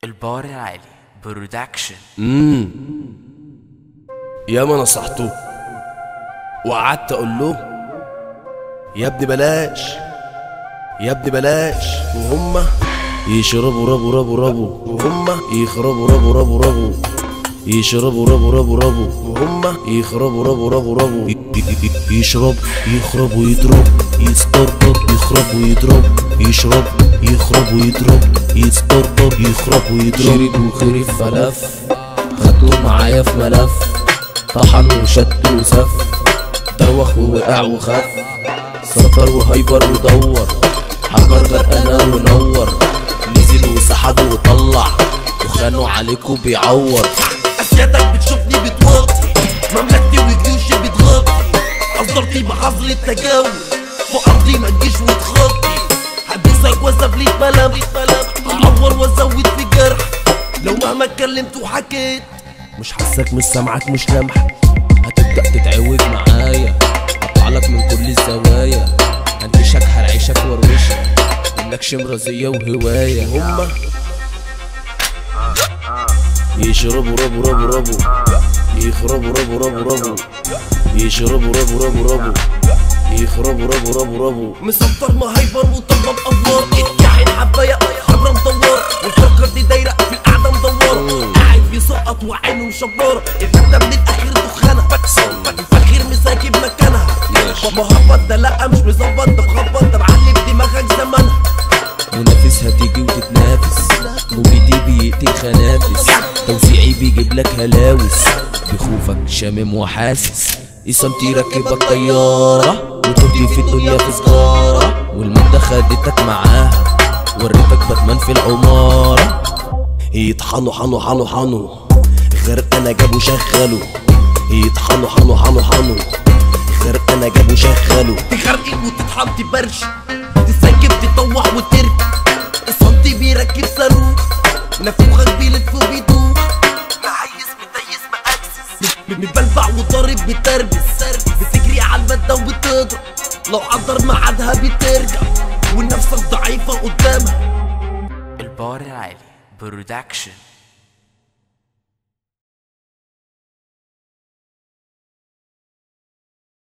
البار العالي برودكشن امم ياما نصحته وقعدت اقول له يا ابني بلاش يا ابني بلاش وهما يشربوا ربوا ربوا ربوا وهما يخربوا ربوا ربوا ربوا يشربوا ربوا ربوا ربوا وهما يخربوا ربوا ربوا ربوا ي- ي- ي- يشرب يخرب ويضرب يسترطب يخرب ويضرب يشرب يخرب ويضرب يسترطب يخرب ويضرب شرب وخرف فلف خدته معايا في ملف طحن وشد وسف دوخ ووقع وخف سكر وهايبر ودور حجر غرقنا ونور نزل وسحب وطلع وخانوا عليكوا بيعور اسيادك بتشوفني بتواطي مملكتي وجيوشي بتغطي اصدرتي بحظر التجاوز فوق ارضي ما تجيش وتخطي هدوسك واسفليك ملام اعور وازود في جرح لو مهما اتكلمت وحكيت مش حاسك مش سامعك مش لمح هتبدأ تتعوج معايا هطلعلك من كل الزوايا هنتشك هرعيشك وروشك منك شمرزية وهواية هما يشربوا ربوا ربوا ربوا يخربوا ربوا ربوا ربوا يشربوا ربوا ربوا ربوا يخربوا ربوا ربوا ربوا مسطر ما هايبر وطلب افوار الكاحل حبايه خبره مدور والفكر دي دايره في القعده مدور قاعد بيسقط وعينه مشبره الفتى من الاخير دخانه الفخير مساكي بمكانها بابا هبط ده لا مش مظبط ده مخبط ده معلم دماغك زمانها منافس هتيجي وتتنافس مبيدي بيقتل خنافس توزيعي بيجيب لك هلاوس بخوفك شامم وحاسس إيسانتي راكبك طيارة وتودي في الدنيا في سجارة والمدة خدتك معاها وريتك باتمان في العمارة يطحنوا حنوا حنوا حنوا غير انا جابوا شغلوا يطحنوا حنوا حنوا حنوا غير انا جابوا شغلوا تخرقي وتطحن تبرش تسكب تطوح وتركب الصمت بيركب صاروخ نافوخك بيلف وبيدوخ معيس متيس مأكسس مبلبع وضارب بتربس بتجري على المادة وبتضرب لو عذر ميعادها بترجع ونفسك ضعيفة قدامها البار العالي برودكشن